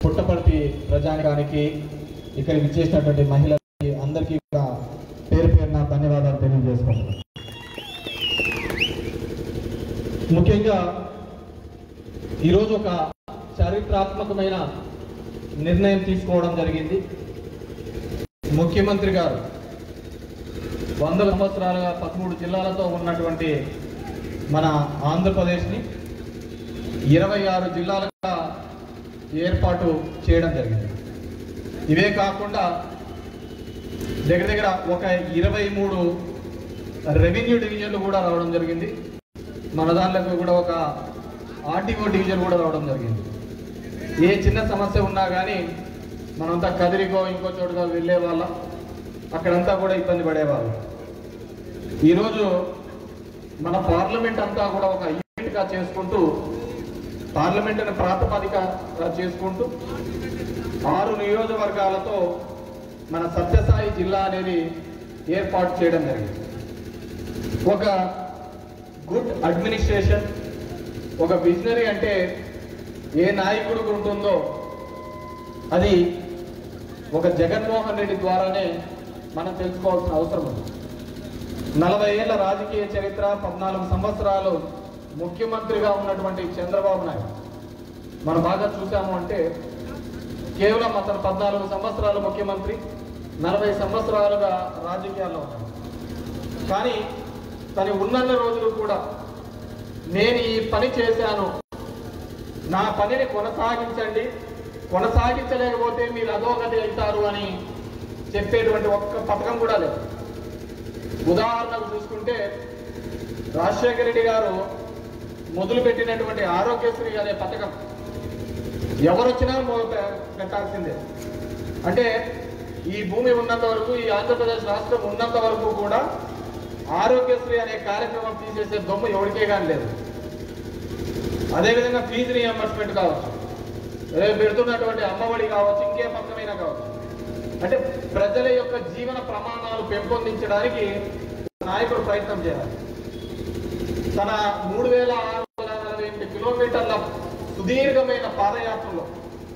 పుట్టపర్తి ప్రజానికానికి ఇక్కడికి విచ్చేసినటువంటి మహిళలకి అందరికీ కూడా పేరు పేరున ధన్యవాదాలు తెలియజేసుకుంటున్నాను ముఖ్యంగా ఈరోజు ఒక చారిత్రాత్మకమైన నిర్ణయం తీసుకోవడం జరిగింది ముఖ్యమంత్రి గారు వందల సంవత్సరాలుగా పదమూడు జిల్లాలతో ఉన్నటువంటి మన ఆంధ్రప్రదేశ్ని ఇరవై ఆరు జిల్లాలుగా ఏర్పాటు చేయడం జరిగింది ఇవే కాకుండా దగ్గర దగ్గర ఒక ఇరవై మూడు రెవెన్యూ డివిజన్లు కూడా రావడం జరిగింది మన దాంట్లో కూడా ఒక ఆర్టీఓ డివిజన్ కూడా రావడం జరిగింది ఏ చిన్న సమస్య ఉన్నా కానీ మనంతా కదిరికో ఇంకో చోటుగా వెళ్ళే వాళ్ళం అక్కడంతా కూడా ఇబ్బంది పడేవాళ్ళు ఈరోజు మన పార్లమెంట్ అంతా కూడా ఒక యూనిట్గా చేసుకుంటూ పార్లమెంటును ప్రాతిపదికగా చేసుకుంటూ ఆరు నియోజకవర్గాలతో మన సత్యసాయి జిల్లా అనేది ఏర్పాటు చేయడం జరిగింది ఒక గుడ్ అడ్మినిస్ట్రేషన్ ఒక విజనరీ అంటే ఏ నాయకుడికి ఉంటుందో అది ఒక జగన్మోహన్ రెడ్డి ద్వారానే మనం తెలుసుకోవాల్సిన అవసరం ఉంది నలభై ఏళ్ల రాజకీయ చరిత్ర పద్నాలుగు సంవత్సరాలు ముఖ్యమంత్రిగా ఉన్నటువంటి చంద్రబాబు నాయుడు మనం బాగా చూసాము అంటే కేవలం అతను పద్నాలుగు సంవత్సరాలు ముఖ్యమంత్రి నలభై సంవత్సరాలుగా రాజకీయాల్లో ఉన్నాడు కానీ తను ఉన్నన్న రోజులు కూడా నేను ఈ పని చేశాను నా పనిని కొనసాగించండి కొనసాగించలేకపోతే మీరు అధోగతి అవుతారు అని చెప్పేటువంటి ఒక్క పథకం కూడా లేదు ఉదాహరణకు చూసుకుంటే రాజశేఖర రెడ్డి గారు మొదలుపెట్టినటువంటి ఆరోగ్యశ్రీ అనే పథకం ఎవరొచ్చినా మొ- పె- పెట్టాల్సిందే అంటే ఈ భూమి ఉన్నంత వరకు ఈ ఆంధ్రప్రదేశ్ రాష్ట్రం ఉన్నంత వరకు కూడా ఆరోగ్యశ్రీ అనే కార్యక్రమం తీసేసే దొమ్ము ఎవరికే కానీ లేదు అదేవిధంగా ఫీజు రియంబర్స్మెంట్ కావచ్చు రేపు పెడుతున్నటువంటి అమ్మఒడి కావచ్చు ఇంకే పథకమైనా కావచ్చు అంటే ప్రజల యొక్క జీవన ప్రమాణాలు పెంపొందించడానికి నాయకుడు ప్రయత్నం చేయాలి తన మూడు వేల ఆరు వందల నలభై ఎనిమిది కిలోమీటర్ల సుదీర్ఘమైన పాదయాత్రలో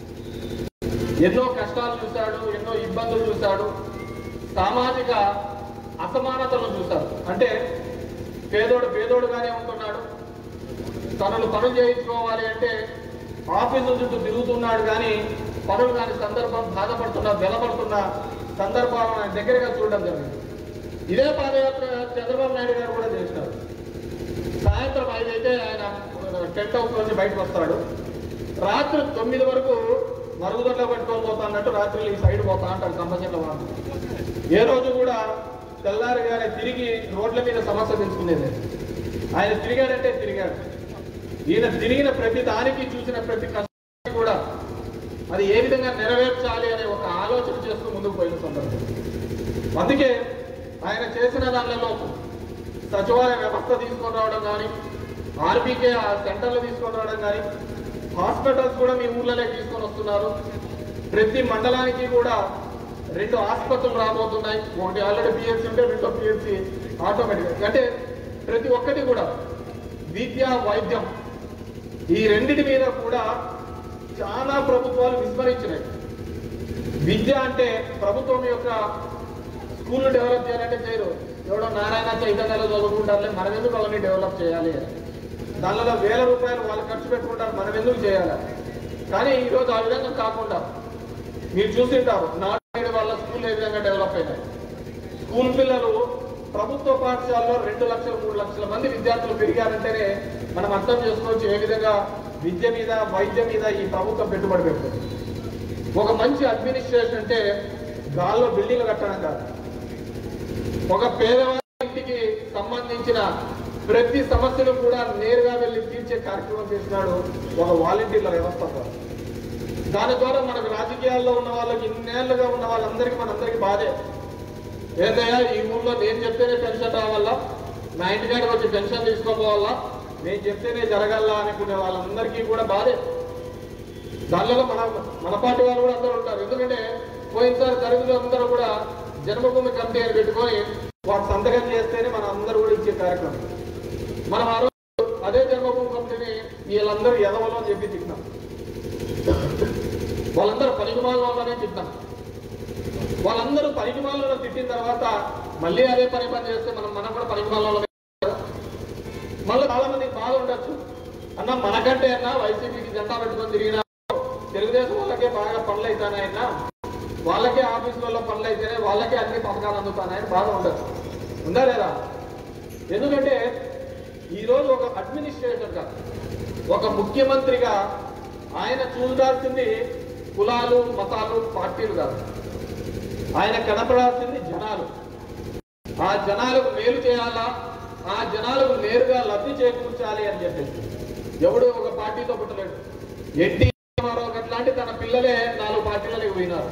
ఎన్నో కష్టాలు చూశాడు ఎన్నో ఇబ్బందులు చూశాడు సామాజిక అసమానతలను చూశాడు అంటే పేదోడు పేదోడుగానే ఉంటున్నాడు తనను పనులు చేయించుకోవాలి అంటే ఆఫీసుల చుట్టూ తిరుగుతున్నాడు కానీ పనులు కాని సందర్భం బాధపడుతున్న వెలపడుతున్న సందర్భాలను ఆయన దగ్గరగా చూడడం జరిగింది ఇదే పాదయాత్ర చంద్రబాబు నాయుడు గారు కూడా చేసినారు సాయంత్రం ఐదు అయితే ఆయన టెంట్ హౌస్ నుంచి బయటకు వస్తాడు రాత్రి తొమ్మిది వరకు మరుగుదొడ్లో పెట్టుకొని పోతా అన్నట్టు రాత్రి ఈ సైడ్ పోతా అంటాడు కంపచెట్ల వాళ్ళు ఏ రోజు కూడా తెల్లారిగానే తిరిగి రోడ్ల మీద సమస్య తెలుసుకునేది లేదు. ఆయన తిరిగాడంటే తిరిగాడు ఈయన తిరిగిన ప్రతి దానికి చూసిన ప్రతి కష్టాన్ని కూడా అది ఏ విధంగా నెరవేర్చాలి అనే ఒక ఆలోచన చేస్తూ ముందుకు పోయిన సందర్భం అందుకే ఆయన చేసిన దానిలో సచివాలయ వ్యవస్థ తీసుకొని రావడం కానీ ఆర్బీకే ఆ సెంటర్లు తీసుకొని రావడం కానీ హాస్పిటల్స్ కూడా మీ ఊర్లోనే తీసుకొని వస్తున్నారు ప్రతి మండలానికి కూడా రెండు ఆసుపత్రులు రాబోతున్నాయి ఒకటి ఆల్రెడీ పిహెచ్సి ఉంటే రెండో పిహెచ్సి ఆటోమేటిక్ అంటే ప్రతి ఒక్కటి కూడా విద్య వైద్యం ఈ రెండిటి మీద కూడా చాలా ప్రభుత్వాలు విస్మరించినాయి విద్య అంటే ప్రభుత్వం యొక్క స్కూల్ డెవలప్ చేయాలంటే చేయరు ఎవడో నారాయణ చైతన్యలో చదువుకుంటారులే మనం ఎందుకు అవన్నీ డెవలప్ చేయాలి దానిలో వేల రూపాయలు వాళ్ళు ఖర్చు పెట్టుకుంటారు మనం ఎందుకు చేయాలి కానీ ఈరోజు ఆ విధంగా కాకుండా మీరు చూసింటారు నాడు వాళ్ళ స్కూల్ ఏ విధంగా డెవలప్ అయినాయి స్కూల్ పిల్లలు ప్రభుత్వ పాఠశాలలో రెండు లక్షల మూడు లక్షల మంది విద్యార్థులు పెరిగారంటేనే మనం అర్థం చేసుకోవచ్చు ఏ విధంగా విద్య మీద వైద్యం మీద ఈ ప్రభుత్వం పెట్టుబడి పెడుతుంది ఒక మంచి అడ్మినిస్ట్రేషన్ అంటే గాల్లో బిల్డింగ్లు కట్టడం కాదు ఒక పేదవాడి ఇంటికి సంబంధించిన ప్రతి సమస్యను కూడా నేరుగా వెళ్ళి తీర్చే కార్యక్రమం చేసినాడు ఒక వాలంటీర్ల వ్యవస్థ ద్వారా దాని ద్వారా మనకు రాజకీయాల్లో ఉన్న వాళ్ళకి ఇన్నేళ్లుగా ఉన్న వాళ్ళందరికీ మనందరికీ బాధే ఏందయ్యా ఈ ఊళ్ళో నేను చెప్తేనే పెన్షన్ రావాలా నా ఇంటికాడికి వచ్చి పెన్షన్ తీసుకోపోవాలా నేను చెప్తేనే జరగాల అనుకునే వాళ్ళందరికీ కూడా బాధే దానిలో మన మన పార్టీ వాళ్ళు కూడా అందరూ ఉంటారు ఎందుకంటే పోయినసారి దళితులు అందరూ కూడా జన్మభూమి కమిటీ అని పెట్టుకొని వాటి సంతకం చేస్తేనే మనం అందరూ కూడా ఇచ్చే కార్యక్రమం మనం ఆ రోజు అదే జన్మభూమి కమిటీని వీళ్ళందరూ ఎదవలో అని చెప్పి తిట్టినాం వాళ్ళందరూ పనికిమాలలోనే తిట్టాం వాళ్ళందరూ పనికిమాలలో తిట్టిన తర్వాత మళ్ళీ అదే పని పని చేస్తే మనం మనం కూడా పనికిమాలలో మళ్ళీ చాలా మందికి బాధ ఉండొచ్చు అన్న మనకంటే అన్న వైసీపీకి జెండా పెట్టుకొని తిరిగిన తెలుగుదేశం వాళ్ళకే బాగా పనులు అవుతానైనా వాళ్ళకే ఆఫీసులలో పనులు అయితేనే వాళ్ళకే అన్ని పథకాలు అందుతానని బాధ ఉండొచ్చు ఉందా లేదా ఎందుకంటే ఈరోజు ఒక అడ్మినిస్ట్రేటర్గా ఒక ముఖ్యమంత్రిగా ఆయన చూడాల్సింది కులాలు మతాలు పార్టీలు కాదు ఆయన కనపడాల్సింది జనాలు ఆ జనాలకు మేలు చేయాలా ఆ జనాలకు నేరుగా లబ్ధి చేకూర్చాలి అని చెప్పేసి ఎవడు ఒక పార్టీతో పుట్టలేడు ఎన్టీ రామారావు అట్లాంటి తన పిల్లలే నాలుగు పార్టీలకు పోయినారు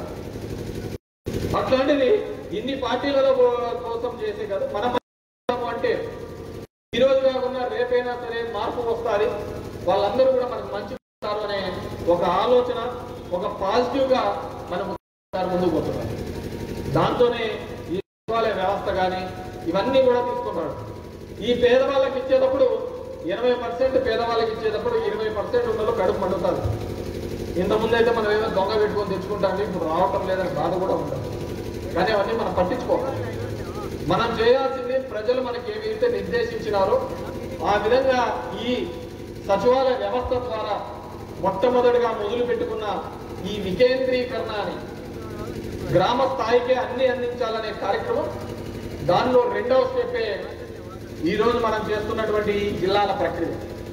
అట్లాంటిది ఇన్ని పార్టీలలో కో- కోసం చేసే కదా మనం అంటే ఈ రోజు కాకుండా రేపైనా సరే మార్పు వస్తుంది వాళ్ళందరూ కూడా మనకు మంచి చేస్తారు అనే ఒక ఆలోచన ఒక పాజిటివ్ గా మనం ముందుకు పోతున్నారు దాంతోనే ఈ సచివాలయ వ్యవస్థ కానీ ఇవన్నీ కూడా తీసుకున్నాడు ఈ పేదవాళ్ళకి ఇచ్చేటప్పుడు ఇరవై పర్సెంట్ పేదవాళ్ళకి ఇచ్చేటప్పుడు ఇరవై పర్సెంట్ ఉన్నలో కడుపు మండుతుంది ఇంతకుముందు అయితే మనం ఏదో దొంగ పెట్టుకొని తెచ్చుకుంటాం ఇప్పుడు రావటం లేదని బాధ కూడా ఉండదు కానీ అవన్నీ మనం పట్టించుకోవాలి మనం చేయాల్సింది ప్రజలు మనకి ఏవైతే నిర్దేశించినారో ఆ విధంగా ఈ సచివాలయ వ్యవస్థ ద్వారా మొట్టమొదటిగా మొదలు పెట్టుకున్న ఈ వికేంద్రీకరణ అని గ్రామ స్థాయికే అన్ని అందించాలనే కార్యక్రమం దానిలో రెండవ స్టెప్పే ఈ రోజు మనం చేస్తున్నటువంటి ఈ జిల్లాల ప్రక్రియ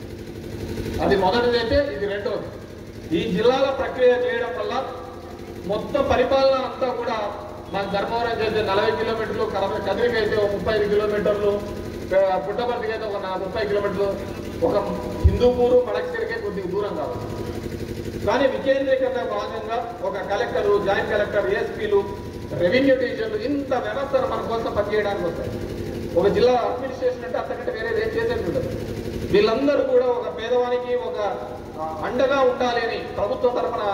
అది మొదటిదైతే ఇది రెండవది ఈ జిల్లాల ప్రక్రియ చేయడం వల్ల మొత్తం పరిపాలన అంతా కూడా మన ధర్మవరం చేస్తే నలభై కిలోమీటర్లు కడప కదిరికి అయితే ఒక ముప్పై ఐదు కిలోమీటర్లు ఆ, పుట్టపర్తికి అయితే ఒక నా- ముప్పై కిలోమీటర్లు ఒక హిందూపూరు మడకసిరికే కొద్దిగా దూరం కావచ్చు కానీ వికేంద్రీకరణ భాగంగా ఒక కలెక్టర్ జాయింట్ కలెక్టర్ ఏఎస్పీలు రెవెన్యూ డివిజన్లు ఇంత వ్యవస్థను మన కోసం పనిచేయడానికి వస్తాయి ఒక జిల్లా అడ్మినిస్ట్రేషన్ అంటే అంతకంటే వేరేది ఏం చేసేది ఉండదు వీళ్ళందరూ కూడా ఒక పేదవానికి ఒక ఆ, అండగా ఉండాలి అని ప్రభుత్వం తరఫున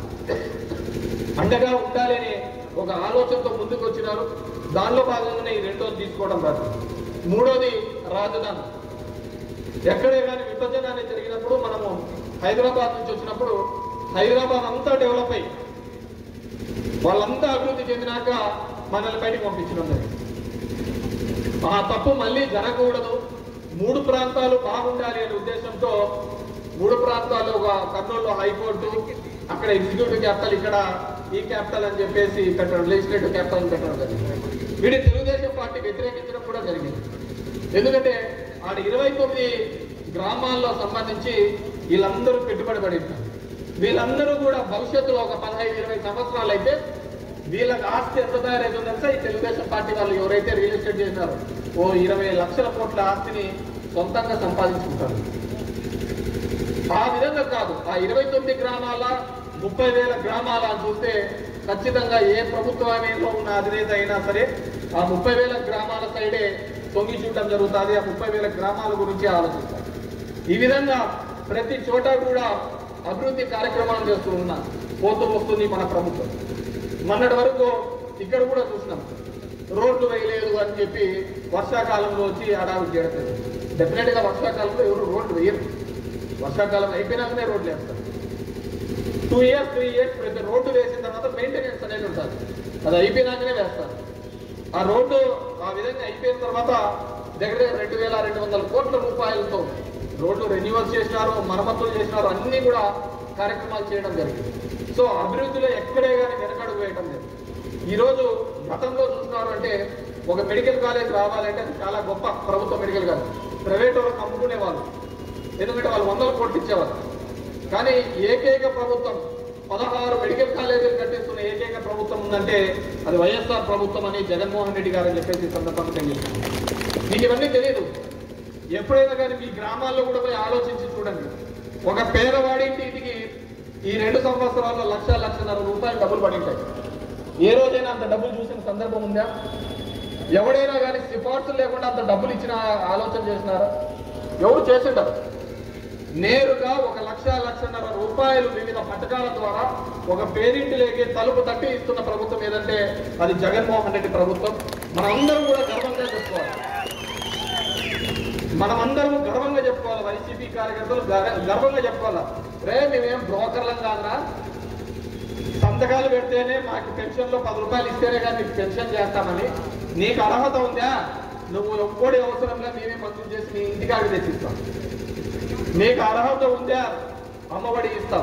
అండగా ఉండాలి అని ఒక ఆలోచనతో ముందుకు వచ్చినారు దానిలో భాగంగానే ఈ రెండోది తీసుకోవడం రాదు మూడోది రాజధాని ఎక్కడే కానీ విభజన అనేది జరిగినప్పుడు మనము హైదరాబాద్ నుంచి వచ్చినప్పుడు హైదరాబాద్ అంతా డెవలప్ అయ్యి వాళ్ళంతా అభివృద్ధి చెందినాక మనల్ని బయటికి పంపించడం జరిగింది ఆ తప్పు మళ్ళీ జరగకూడదు మూడు ప్రాంతాలు బాగుండాలి అనే ఉద్దేశంతో మూడు ప్రాంతాలు ఒక కర్నూలులో హైకోర్టు అక్కడ ఎగ్జిక్యూటివ్ క్యాపిటల్ ఇక్కడ ఈ క్యాపిటల్ అని చెప్పేసి పెట్టడం లెజిస్లేటివ్ క్యాపిటల్ అని పెట్టడం జరిగింది వీడి తెలుగుదేశం పార్టీ వ్యతిరేకించడం కూడా జరిగింది ఎందుకంటే ఆడ ఇరవై తొమ్మిది గ్రామాల్లో సంబంధించి వీళ్ళందరూ పెట్టుబడి పడి ఉంటారు వీళ్ళందరూ కూడా భవిష్యత్తులో ఒక పదహైదు ఇరవై సంవత్సరాలు అయితే వీళ్ళకి ఆస్తి ఎంత తయారైతుందో తెలుసా ఈ తెలుగుదేశం పార్టీ వాళ్ళు ఎవరైతే రియల్ ఎస్టేట్ చేశారో ఓ ఇరవై లక్షల కోట్ల ఆస్తిని సొంతంగా సంపాదించుకుంటారు ఆ విధంగా కాదు ఆ ఇరవై తొమ్మిది గ్రామాల ముప్పై వేల గ్రామాల అని చూస్తే ఖచ్చితంగా ఏ ప్రభుత్వంలో ఉన్న అధినేత అయినా సరే ఆ ముప్పై వేల గ్రామాల సైడే తొంగి చూడటం జరుగుతుంది ఆ ముప్పై వేల గ్రామాల గురించి ఆలోచిస్తారు ఈ విధంగా ప్రతి చోట కూడా అభివృద్ధి కార్యక్రమాలు చేస్తూ ఉన్నా పోతూ వస్తుంది మన ప్రభుత్వం మొన్నటి వరకు ఇక్కడ కూడా చూసినాం రోడ్లు వేయలేదు అని చెప్పి వర్షాకాలంలో వచ్చి హడావిడి చేయడం డెఫినెట్ గా వర్షాకాలంలో ఎవరు రోడ్లు వేయరు వర్షాకాలం అయిపోయినాకనే రోడ్లు వేస్తారు టూ ఇయర్స్ త్రీ ఇయర్స్ ప్రతి రోడ్డు వేసిన తర్వాత మెయింటెనెన్స్ అనేది ఉంటుంది అది అయిపోయినాకనే వేస్తారు ఆ రోడ్డు ఆ విధంగా అయిపోయిన తర్వాత దగ్గర దగ్గర రెండు వేల రెండు వందల కోట్ల రూపాయలతో రోడ్లు రెన్యువల్ చేసినారు మరమ్మతులు చేసినారు అన్ని కూడా కార్యక్రమాలు చేయడం జరిగింది సో అభివృద్ధిలో ఎక్కడే కానీ వెనకడుగు వేయడం లేదు ఈరోజు గతంలో చూస్తున్నారు అంటే ఒక మెడికల్ కాలేజ్ రావాలంటే అది చాలా గొప్ప ప్రభుత్వ మెడికల్ కాలేజ్ ప్రైవేట్ వాళ్ళకి అమ్ముకునే వాళ్ళు ఎందుకంటే వాళ్ళు వందల కోట్లు ఇచ్చేవారు కానీ ఏకైక ప్రభుత్వం పదహారు మెడికల్ కాలేజీలు కట్టిస్తున్న ఏకైక ప్రభుత్వం ఉందంటే అది వైఎస్ఆర్ ప్రభుత్వం అని జగన్మోహన్ రెడ్డి గారు అని చెప్పేసి ఈ సందర్భంగా తెలియజేస్తున్నాను మీకు ఇవన్నీ తెలియదు ఎప్పుడైనా కానీ మీ గ్రామాల్లో కూడా పోయి ఆలోచించి చూడండి ఒక పేదవాడి ఇంటికి ఈ రెండు సంవత్సరాల్లో లక్ష లక్షన్నర రూపాయలు డబ్బులు పడి ఉంటాయి ఏ రోజైనా అంత డబ్బులు చూసిన సందర్భం ఉందా ఎవడైనా కానీ సిఫార్సులు లేకుండా అంత డబ్బులు ఇచ్చిన ఆలోచన చేసినారా ఎవరు చేసిండరు నేరుగా ఒక లక్ష లక్షన్నర రూపాయలు వివిధ పథకాల ద్వారా ఒక పేరింటిలోకి తలుపు తట్టి ఇస్తున్న ప్రభుత్వం ఏదంటే అది జగన్మోహన్ రెడ్డి ప్రభుత్వం మనందరం కూడా గర్వంగా చెప్పుకోవాలి మనమందరం గర్వంగా చెప్పుకోవాలి వైసీపీ కార్యకర్తలు గర- గర్వంగా చెప్పుకోవాలి రే మేమేం బ్రోకర్లం కాదురా సంతకాలు పెడితేనే మాకు పెన్షన్లో పది రూపాయలు ఇస్తేనే కానీ నీకు పెన్షన్ చేస్తామని నీకు అర్హత ఉందా నువ్వు ఒక్కడి అవసరంగా మేమే మంజూరు చేసి నీ ఇంటికాడికి తెచ్చిస్తాం నీకు అర్హత ఉందా అమ్మఒడి ఇస్తాం